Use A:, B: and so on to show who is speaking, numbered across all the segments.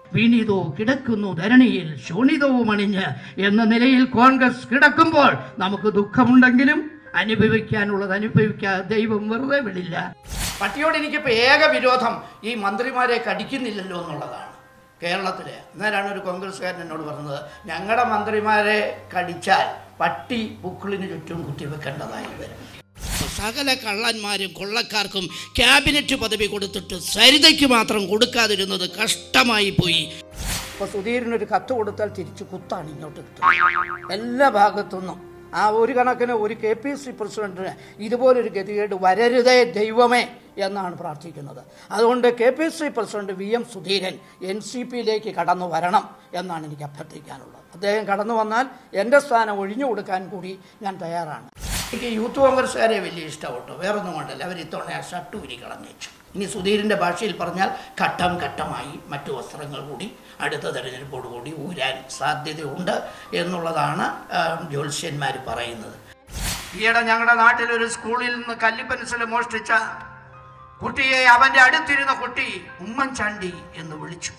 A: വിനീതോ കിടക്കുന്നു ധരണിയിൽ ശോണിതവും അണിഞ്ഞ് എന്ന നിലയിൽ കോൺഗ്രസ് കിടക്കുമ്പോൾ നമുക്ക് ദുഃഖമുണ്ടെങ്കിലും അനുഭവിക്കാനുള്ളത് അനുഭവിക്കാൻ ദൈവം വെറുതെ വിടില്ല പട്ടിയോട് എനിക്കിപ്പോൾ ഏക വിരോധം ഈ മന്ത്രിമാരെ കടിക്കുന്നില്ലല്ലോ എന്നുള്ളതാണ് കേരളത്തിലെ അന്നേരമാണ് ഒരു കോൺഗ്രസ്സുകാരൻ എന്നോട് പറഞ്ഞത് ഞങ്ങളുടെ മന്ത്രിമാരെ കടിച്ചാൽ പട്ടി പുക്കിളിന് ചുറ്റും കുത്തിവെക്കേണ്ടതായി വരും സകല കള്ളന്മാരും കൊള്ളക്കാർക്കും ക്യാബിനറ്റ് പദവി കൊടുത്തിട്ട് സരിതയ്ക്ക് മാത്രം കൊടുക്കാതിരുന്നത് കഷ്ടമായി പോയി ഇപ്പോൾ സുധീരനൊരു കത്ത് കൊടുത്താൽ തിരിച്ച് കുത്താണ് ഇങ്ങോട്ട് കിട്ടുന്നത് എല്ലാ ഭാഗത്തുനിന്നും ആ ഒരു കണക്കിന് ഒരു കെ പി സി പ്രസിഡന്റിന് ഇതുപോലൊരു ഗതികേട് വരരുതേ ദൈവമേ എന്നാണ് പ്രാർത്ഥിക്കുന്നത് അതുകൊണ്ട് K P C president V M Sudheeran N C പിയിലേക്ക് കടന്നു വരണം എന്നാണ് എനിക്ക് അഭ്യർത്ഥിക്കാനുള്ളത് അദ്ദേഹം കടന്നു വന്നാൽ എൻ്റെ സ്ഥാനം ഒഴിഞ്ഞു കൊടുക്കാൻ കൂടി ഞാൻ തയ്യാറാണ് എനിക്ക് യൂത്ത് കോൺഗ്രസ്സുകാരെ വലിയ ഇഷ്ടം കേട്ടോ വേറൊന്നും കൊണ്ടല്ല അവർ ഇത്തവണ ആ ഷർട്ട് ഉരി കളഞ്ഞു വെച്ചു ഇനി സുധീരിൻ്റെ ഭാഷയിൽ പറഞ്ഞാൽ ഘട്ടം ഘട്ടമായി മറ്റു വസ്ത്രങ്ങൾ കൂടി അടുത്ത തെരഞ്ഞെടുപ്പോട് കൂടി ഊരാൻ സാധ്യതയുണ്ട് എന്നുള്ളതാണ് ആ, ജ്യോത്സ്യന്മാർ പറയുന്നത് ഈയിടെ ഞങ്ങളുടെ നാട്ടിൽ ഒരു സ്കൂളിൽ നിന്ന് കല്ലിപ്പൻസിൽ മോഷ്ടിച്ച കുട്ടിയെ അവൻ്റെ അടുത്തിരുന്ന കുട്ടി ഉമ്മൻചാണ്ടി എന്ന് വിളിച്ചു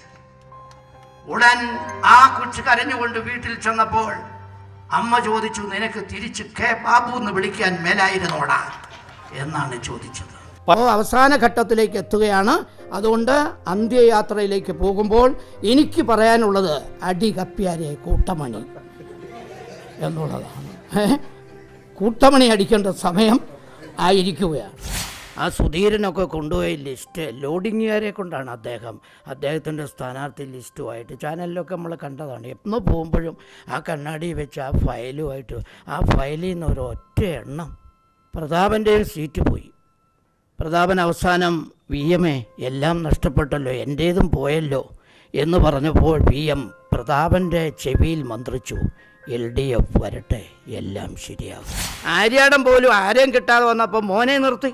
A: ഉടൻ ആ കൊച്ചു കരഞ്ഞുകൊണ്ട് വീട്ടിൽ ചെന്നപ്പോൾ അമ്മ ചോദിച്ചു നിനക്ക് തിരിച്ച് കെ ബാബു എന്ന് വിളിക്കാൻ മേലായിരുന്നോടാ എന്നാണ് ചോദിച്ചത് അപ്പോൾ അവസാന ഘട്ടത്തിലേക്ക് എത്തുകയാണ് അതുകൊണ്ട് അന്ത്യയാത്രയിലേക്ക് പോകുമ്പോൾ എനിക്ക് പറയാനുള്ളത് അടി കപ്പിയാരെ കൂട്ടമണി എന്നുള്ളതാണ് ഏ? കൂട്ടമണി അടിക്കേണ്ട സമയം ആയിരിക്കുകയാണ് ആ സുധീരനൊക്കെ കൊണ്ടുപോയ ലിസ്റ്റ് ലോഡിങ്ങുകാരെ കൊണ്ടാണ് അദ്ദേഹം അദ്ദേഹത്തിൻ്റെ സ്ഥാനാർത്ഥി ലിസ്റ്റുമായിട്ട് ചാനലിലൊക്കെ നമ്മൾ കണ്ടതാണ് എന്ന് പോകുമ്പോഴും ആ കണ്ണാടി വെച്ച് ആ ഫയലുമായിട്ട് ആ ഫയലിൽ നിന്ന് ഒരു ഒറ്റ എണ്ണം പ്രതാപൻ്റെയും സീറ്റ് പോയി പ്രതാപൻ അവസാനം വി എമ്മെ എല്ലാം നഷ്ടപ്പെട്ടല്ലോ എൻ്റേതും പോയല്ലോ എന്ന് പറഞ്ഞപ്പോൾ വി എം പ്രതാപൻ്റെ ചെവിയിൽ മന്ത്രിച്ചു എൽ ഡി എഫ് വരട്ടെ എല്ലാം ശരിയാകും ആര്യാടം പോലും ആരെയും കിട്ടാതെ വന്നപ്പോൾ മോനെ നിർത്തി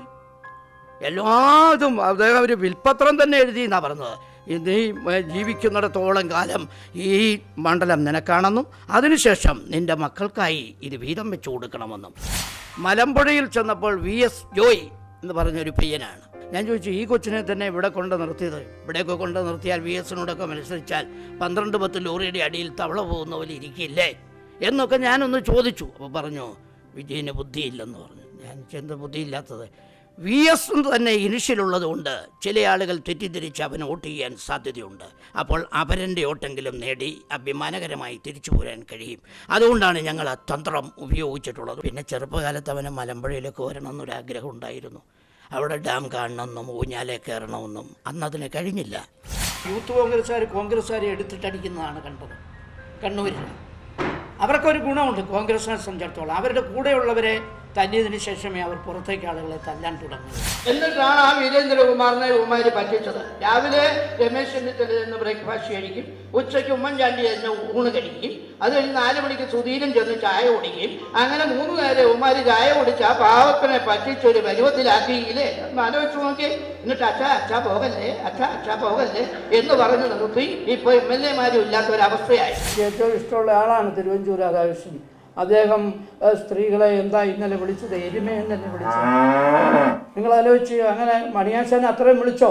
A: എല്ലാതും അദ്ദേഹം ഒരു വിൽപ്പത്രം തന്നെ എഴുതി എന്നാണ് പറഞ്ഞത് ഈ നീ ഏ, ജീവിക്കുന്നിടത്തോളം കാലം ഈ മണ്ഡലം നിനക്കാണെന്നും അതിനുശേഷം നിന്റെ മക്കൾക്കായി ഇത് വീതം വെച്ചു കൊടുക്കണമെന്നും മലമ്പുഴയിൽ ചെന്നപ്പോൾ വി എസ് ജോയ് എന്ന് പറഞ്ഞൊരു പയ്യനാണ് ഞാൻ ചോദിച്ചു ഈ കൊച്ചിനെ തന്നെ ഇവിടെ കൊണ്ട് നിർത്തിയത് ഇവിടെയൊക്കെ കൊണ്ട് നിർത്തിയാൽ വി എസിനോടൊക്കെ മത്സരിച്ചാൽ പന്ത്രണ്ട് പത്ത് ലോറിയുടെ അടിയിൽ തവള പോകുന്ന പോലെ ഇരിക്കില്ലേ എന്നൊക്കെ ഞാനൊന്ന് ചോദിച്ചു അപ്പോൾ പറഞ്ഞു വിജയന് ബുദ്ധിയില്ലെന്ന് പറഞ്ഞു ഞാൻ ചെന്ത ബുദ്ധിയില്ലാത്തത് വി എസ് തന്നെ ഇനിഷ്യലുള്ളത് കൊണ്ട് ചില ആളുകൾ തെറ്റിദ്ധരിച്ച് അവന് വോട്ട് ചെയ്യാൻ സാധ്യതയുണ്ട് അപ്പോൾ അവരൻ്റെ വോട്ടെങ്കിലും നേടി അഭിമാനകരമായി തിരിച്ചു പോരാൻ കഴിയും അതുകൊണ്ടാണ് ഞങ്ങൾ ആ തന്ത്രം ഉപയോഗിച്ചിട്ടുള്ളത് പിന്നെ ചെറുപ്പകാലത്ത് അവന് മലമ്പുഴയിലൊക്കെ വരണമെന്നൊരു ആഗ്രഹം ഉണ്ടായിരുന്നു അവിടെ ഡാം കാണണമെന്നും ഊഞ്ഞാലെ കയറണമെന്നും അന്നതിന് കഴിഞ്ഞില്ല യൂത്ത് കോൺഗ്രസ്സുകാർ കോൺഗ്രസ്സുകാരെ എടുത്തിട്ടടിക്കുന്നതാണ് കണ്ടത് കണ്ണൂരിൽ അവർക്കൊരു ഗുണമുണ്ട് കോൺഗ്രസിനെ സംബന്ധിച്ചിടത്തോളം അവരുടെ കൂടെയുള്ളവരെ തല്ലിയതിനു ശേഷമേ അവർ പുറത്തേക്ക് ആളുകളെ തല്ലാൻ തുടങ്ങുന്നത് എന്നിട്ടാണ് ആ വീരേന്ദ്രകുമാറിനെ ഉമാര് പറ്റിച്ചത് രാവിലെ രമേശ് ചെന്നിത്തല എന്ന് ബ്രേക്ക്ഫാസ്റ്റ് കഴിക്കും ഉച്ചയ്ക്ക് ഉമ്മൻചാണ്ടി എന്ന് ഊണ് കഴിക്കും അത് കഴിഞ്ഞ് നാല് മണിക്ക് സുധീരൻ ചെന്ന് ചായ കുടിക്കും അങ്ങനെ മൂന്ന് നേരം ഉമാര് ചായ കുടിച്ച് ആ പാവത്തിനെ പറ്റിച്ച് ഒരു പരുവത്തിലാക്കിയില്ലേ ഒന്ന് ആലോചിച്ച് നോക്കി എന്നിട്ട് അച്ഛാ അച്ഛാ പോകല്ലേ അച്ഛാ അച്ഛാ പോകല്ലേ എന്ന് പറഞ്ഞ് നിർത്തി ഇപ്പൊ എം എൽ എമാരും ഇല്ലാത്ത ഒരവസ്ഥയായി ഏറ്റവും ഇഷ്ടമുള്ള ആളാണ് തിരുവഞ്ചൂർ രാധാകൃഷ്ണൻ അദ്ദേഹം ഏഹ്, സ്ത്രീകളെ എന്താ ഇന്നലെ വിളിച്ചത് എരുമയെന്ന് തന്നെ വിളിച്ചത് നിങ്ങൾ ആലോചിച്ച് അങ്ങനെ മണിയാശാൻ അത്രയും വിളിച്ചോ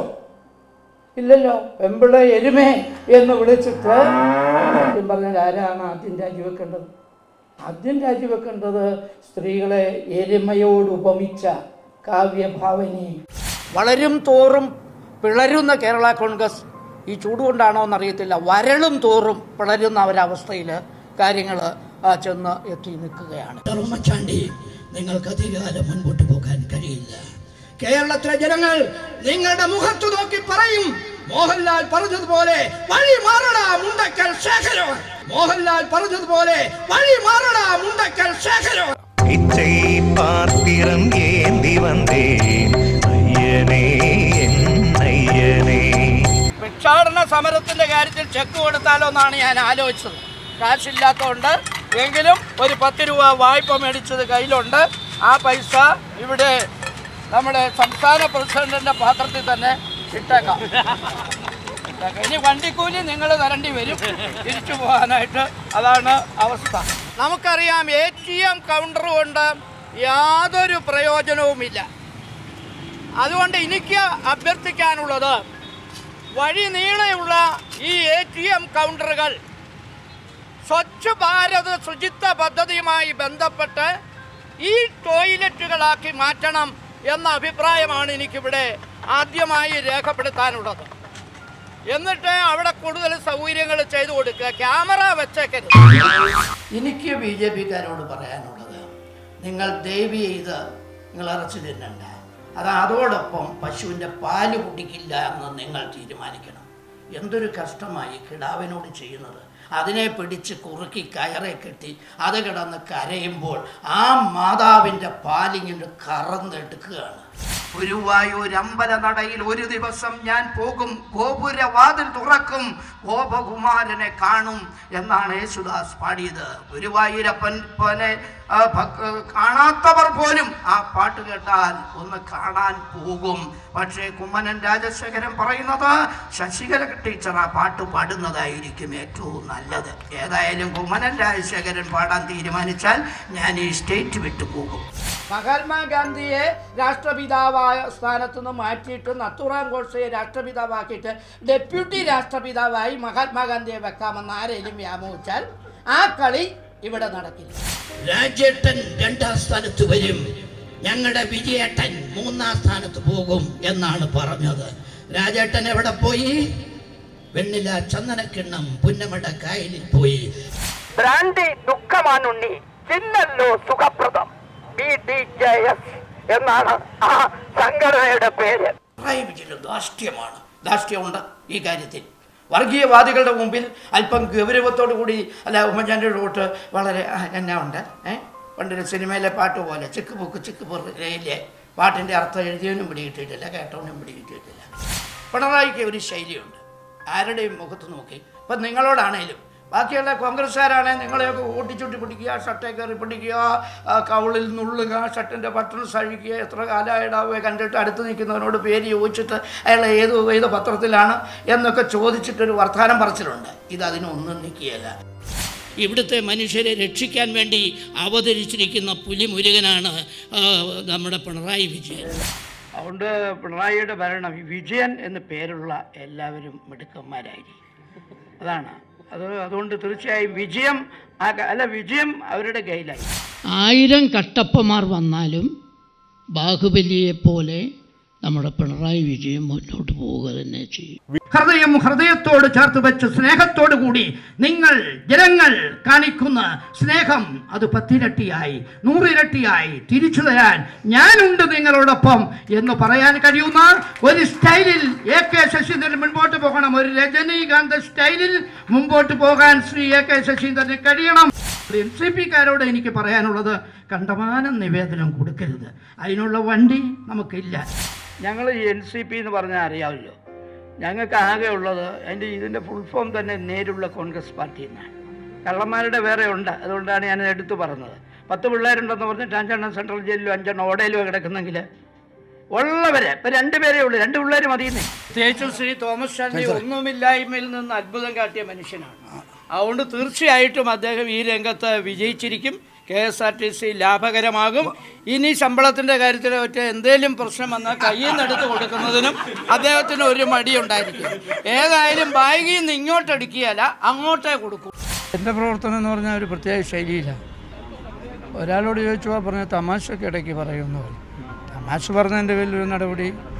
A: ഇല്ലല്ലോ പെമ്പിളെ എരുമേ എന്ന് വിളിച്ചിട്ട് സത്യം പറഞ്ഞാൽ ആരാണ് ആദ്യം രാജിവെക്കേണ്ടത് ആദ്യം രാജിവെക്കേണ്ടത് സ്ത്രീകളെ എരുമയോട് ഉപമിച്ച കാവ്യഭാവനി വളരും തോറും പിളരുന്ന കേരള കോൺഗ്രസ് ഈ ചൂടുകൊണ്ടാണോ എന്നറിയത്തില്ല വരളും തോറും പിളരുന്ന ഒരവസ്ഥയിൽ കാര്യങ്ങൾ ചെന്ന് എത്തി നിൽക്കുകയാണ് ഉമ്മൻചാണ്ടി നിങ്ങൾക്ക് അധികകാലം മുൻപോട്ട് പോകാൻ കഴിയില്ല കേരളത്തിലെ ജനങ്ങൾ നിങ്ങളുടെ മുഖത്ത് നോക്കി പറയും മോഹൻലാൽ പറഞ്ഞതുപോലെ വഴി മാറടാ മുണ്ടക്കൽ ശേഖരോ മോഹൻലാൽ പറഞ്ഞതുപോലെ വഴി മാറടാ മുണ്ടക്കൽ ശേഖരോ
B: இச்சை பாத்திரம் ஏந்தி வந்தேன் ஐயனே என் ஐயனே
A: ഭിക്ഷാടന സമരത്തിന്റെ കാര്യത്തിൽ ചെക്ക് കൊടുത്താലോ എന്നാണ് ഞാൻ ആലോചിച്ചത് കാശില്ലാത്തതുകൊണ്ട് എങ്കിലും ഒരു പത്ത് രൂപ വായ്പ മേടിച്ചത് കയ്യിലുണ്ട് ആ പൈസ ഇവിടെ നമ്മുടെ സംസ്ഥാന പ്രസിഡന്റിന്റെ പാത്രത്തിൽ തന്നെ ഇട്ടേക്കാം ഇട്ടേക്കാം. ഇനി വണ്ടിക്കൂലി നിങ്ങൾ തരേണ്ടി വരും തിരിച്ചു പോകാനായിട്ട് അതാണ് അവസ്ഥ നമുക്കറിയാം എ ടി എം കൗണ്ടർ കൊണ്ട് യാതൊരു പ്രയോജനവുമില്ല അതുകൊണ്ട് എനിക്ക് അഭ്യർത്ഥിക്കാനുള്ളത് വഴി നീളെയുള്ള ഈ എ ടി എം കൗണ്ടറുകൾ സ്വച്ഛ് ഭാരത് ശുചിത്വ പദ്ധതിയുമായി ബന്ധപ്പെട്ട് ഈ ടോയ്ലറ്റുകളാക്കി മാറ്റണം എന്ന അഭിപ്രായമാണ് എനിക്കിവിടെ ആദ്യമായി രേഖപ്പെടുത്താനുള്ളത് എന്നിട്ട് അവിടെ കൂടുതൽ സൗകര്യങ്ങൾ ചെയ്തു കൊടുക്കുക ക്യാമറ വെച്ചേക്കരുത് എനിക്ക് ബി ജെ പിക്കാരോട് പറയാനുള്ളത് നിങ്ങൾ ദയവ് ചെയ്ത് നിങ്ങൾ ഇറച്ചി തിന്നണ്ട അത് അതോടൊപ്പം പശുവിൻ്റെ പാല് കുടിക്കില്ല എന്ന് നിങ്ങൾ തീരുമാനിക്കണം എന്തൊരു കഷ്ടമായി കിടാവിനോട് ചെയ്യുന്നത് അതിനെ പിടിച്ച് കുറുക്കി കയറെ കെട്ടി അത് കിടന്ന് കരയുമ്പോൾ ആ മാതാവിൻ്റെ പാലിങ്ങനെ കറന്നെടുക്കുകയാണ് ഗുരുവായൂരമ്പല നടയിൽ ഒരു ദിവസം ഞാൻ പോകും ഗോപുരവാതിൽ തുറക്കും ഗോപകുമാരനെ കാണും എന്നാണ് യേശുദാസ് പാടിയത് ഗുരുവായൂരപ്പൻ പോലെ ആ, ഭക്ത- കാണാത്തവർ പോലും ആ പാട്ട് കേട്ടാൽ ഒന്ന് കാണാൻ പോകും പക്ഷേ കുമ്മനൻ രാജശേഖരൻ പറയുന്നത് ശശികല ടീച്ചർ ആ പാട്ട് പാടുന്നതായിരിക്കും ഏറ്റവും നല്ലത് ഏതായാലും കുമ്മനൻ രാജശേഖരൻ പാടാൻ തീരുമാനിച്ചാൽ ഞാൻ ഈ സ്റ്റേറ്റ് വിട്ടു പോകും മഹാത്മാഗാന്ധിയെ രാഷ്ട്രപിതാവായ സ്ഥാനത്തു നിന്ന് മാറ്റിയിട്ട് നത്തുറാം ഗോഡ്സയെ രാഷ്ട്രപിതാവാക്കിയിട്ട് ഡെപ്യൂട്ടി രാഷ്ട്രപിതാവായി മഹാത്മാഗാന്ധിയെ വെക്കാമെന്ന് ആരെങ്കിലും വ്യാമോഹിച്ചാൽ ആ കളി ഇവിടെ നടക്കില്ല രാജേട്ടൻ രണ്ടാം സ്ഥാനത്ത് വരും ഞങ്ങളുടെ വിജയേട്ടൻ മൂന്നാം സ്ഥാനത്ത് പോകും എന്നാണ് പറഞ്ഞത് രാജേട്ടൻ എവിടെ പോയി വെണ്ണില ചന്ദനക്കിണ്ണം പുന്നമട കായലിൽ പോയി
C: ഭ്രാന്തി ദുഃഖമാണുണ്ണി ചിന്നല്ലോ സുഖപ്രദം ബി ഡി ജെ എസ് എന്നാണ് ആ സംഘടനയുടെ പേര്
A: പിണറായി വിജയന് ധാർഷ്ട്യമാണ് ധാർഷ്ട്യമുണ്ട് ഈ കാര്യത്തിൽ വർഗീയവാദികളുടെ മുമ്പിൽ അല്പം ഗൗരവത്തോടു കൂടി അല്ല ഉമ്മൻചാണ്ടിയുടെ വോട്ട് വളരെ ആ, എന്നാ ഉണ്ട് ഏ പണ്ടൊരു സിനിമയിലെ പാട്ട് പോലെ ചിക്ക് പൊക്ക് ചിക്ക് പൊറിയിലെ പാട്ടിൻ്റെ അർത്ഥം എഴുതിയവനും പിടികിട്ടിയിട്ടില്ല കേട്ടവനും പിടികിട്ടിയിട്ടില്ല പിണറായിക്ക് ഒരു ശൈലിയുണ്ട് ആരുടെയും മുഖത്ത് നോക്കി ഇപ്പം നിങ്ങളോടാണേലും ബാക്കിയുള്ള കോൺഗ്രസ്സുകാരാണെങ്കിൽ നിങ്ങളെയൊക്കെ ഓട്ടിച്ചുട്ടി പിടിക്കുക ഷർട്ടേ കയറി പിടിക്കുക ആ, കവിളിൽ നുള്ളുക ഷർട്ടിൻ്റെ ബട്ടൺസ് അഴിക്കുക എത്ര കാലമായിടാവുക കണ്ടിട്ട് അടുത്ത് നിൽക്കുന്നവനോട് പേര് ചോദിച്ചിട്ട് അയാൾ ഏത് ഏത് പത്രത്തിലാണ് എന്നൊക്കെ ചോദിച്ചിട്ടൊരു വർത്തമാനം പറച്ചിലുണ്ട് ഇത് അതിനൊന്നും നിൽക്കുകയല്ല ഇവിടുത്തെ മനുഷ്യരെ രക്ഷിക്കാൻ വേണ്ടി അവതരിച്ചിരിക്കുന്ന പുലിമുരുകനാണ് ആ, നമ്മുടെ പിണറായി വിജയൻ അതുകൊണ്ട് പിണറായിയുടെ ഭരണം ഈ വിജയൻ എന്ന് പേരുള്ള എല്ലാവരും മിടുക്കന്മാരായിരിക്കും അതാണ് അത് അതുകൊണ്ട് തീർച്ചയായും വിജയം ആ ക- അല്ല വിജയം അവരുടെ കയ്യിലായി
D: ആയിരം കട്ടപ്പമാർ വന്നാലും ബാഹുബലിയെ പോലെ നമ്മുടെ പിണറായി വിജയൻ മുന്നോട്ട് പോവുക തന്നെ ചെയ്യും
A: ഹൃദയം ഹൃദയത്തോട് ചേർത്ത് വെച്ച് സ്നേഹത്തോടു കൂടി നിങ്ങൾ ജനങ്ങൾ കാണിക്കുന്ന സ്നേഹം അത് പത്തിരട്ടിയായി നൂറിരട്ടിയായി തിരിച്ചു തരാൻ ഞാനുണ്ട് നിങ്ങളോടൊപ്പം എന്ന് പറയാൻ കഴിയുന്ന ഒരു സ്റ്റൈലിൽ എ കെ ശശീന്ദ്രൻ മുൻപോട്ട് പോകണം ഒരു രജനീകാന്ത് സ്റ്റൈലിൽ മുമ്പോട്ട് പോകാൻ ശ്രീ എ കെ ശശീന്ദ്രന് കഴിയണം എൻ സി പിക്കാരോട് എനിക്ക് പറയാനുള്ളത് കണ്ടമാനം നിവേദനം കൊടുക്കരുത് അതിനുള്ള വണ്ടി നമുക്കില്ല ഞങ്ങൾ എൻ സി പി എന്ന് പറഞ്ഞാൽ അറിയാമല്ലോ ഞങ്ങൾക്ക് ആകെ ഉള്ളത് അതിൻ്റെ ഇതിൻ്റെ ഫുൾ ഫോം തന്നെ നേരുള്ള കോൺഗ്രസ് പാർട്ടി എന്നാണ് കള്ളന്മാരുടെ വേറെ ഉണ്ട് അതുകൊണ്ടാണ് ഞാൻ എടുത്തു പറഞ്ഞത് പത്ത് പിള്ളേരുണ്ടെന്ന് പറഞ്ഞിട്ട് അഞ്ചെണ്ണം സെൻട്രൽ ജയിലിലും അഞ്ചെണ്ണം ഓടയിലും കിടക്കുന്നെങ്കിൽ ഉള്ളവരെ ഇപ്പം രണ്ടുപേരേ ഉള്ളൂ രണ്ട് പിള്ളേർ മതിയെന്നേ പ്രത്യേകിച്ചും ശ്രീ തോമസ് ചാണ്ടി ഒന്നുമില്ലായ്മയിൽ നിന്ന് അത്ഭുതം കാട്ടിയ മനുഷ്യനാണ് അതുകൊണ്ട് തീർച്ചയായിട്ടും അദ്ദേഹം ഈ രംഗത്ത് വിജയിച്ചിരിക്കും K S R T C ലാഭകരമാകും ഇനി ശമ്പളത്തിൻ്റെ കാര്യത്തിൽ ഒറ്റ എന്തേലും പ്രശ്നം വന്നാൽ കയ്യിൽ നിന്ന് എടുത്ത് കൊടുക്കുന്നതിനും അദ്ദേഹത്തിന് ഒരു മടിയുണ്ടായിരിക്കും ഏതായാലും ബാഗിൽ നിന്ന് ഇങ്ങോട്ടടിക്കുകയല്ല അങ്ങോട്ടേ കൊടുക്കും എൻ്റെ പ്രവർത്തനം എന്ന് പറഞ്ഞാൽ ഒരു പ്രത്യേക ശൈലിയിലാണ് ഒരാളോട് ചോദിച്ചു പറഞ്ഞാൽ തമാശയ്ക്ക് ഇടയ്ക്ക് പറയുമെന്ന് പറയും തമാശ പറഞ്ഞതിൻ്റെ പേരിൽ ഒരു നടപടി